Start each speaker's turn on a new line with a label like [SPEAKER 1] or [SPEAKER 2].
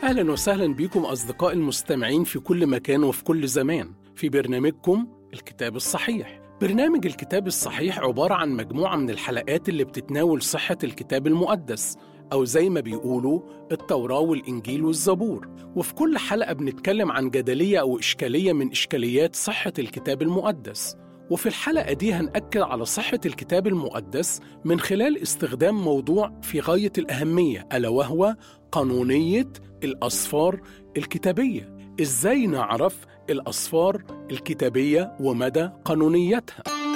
[SPEAKER 1] أهلا وسهلا بكم أصدقاء المستمعين في كل مكان وفي كل زمان في برنامجكم الكتاب الصحيح برنامج الكتاب الصحيح عبارة عن مجموعة من الحلقات اللي بتتناول صحة الكتاب المقدس أو زي ما بيقولوا التوراة والإنجيل والزبور وفي كل حلقة بنتكلم عن جدلية أو إشكالية من إشكاليات صحة الكتاب المقدس وفي الحلقة دي هنأكد على صحة الكتاب المقدس من خلال استخدام موضوع في غاية الأهمية ألا وهو قانونية الأسفار الكتابية إزاي نعرف الأسفار الكتابية ومدى قانونيتها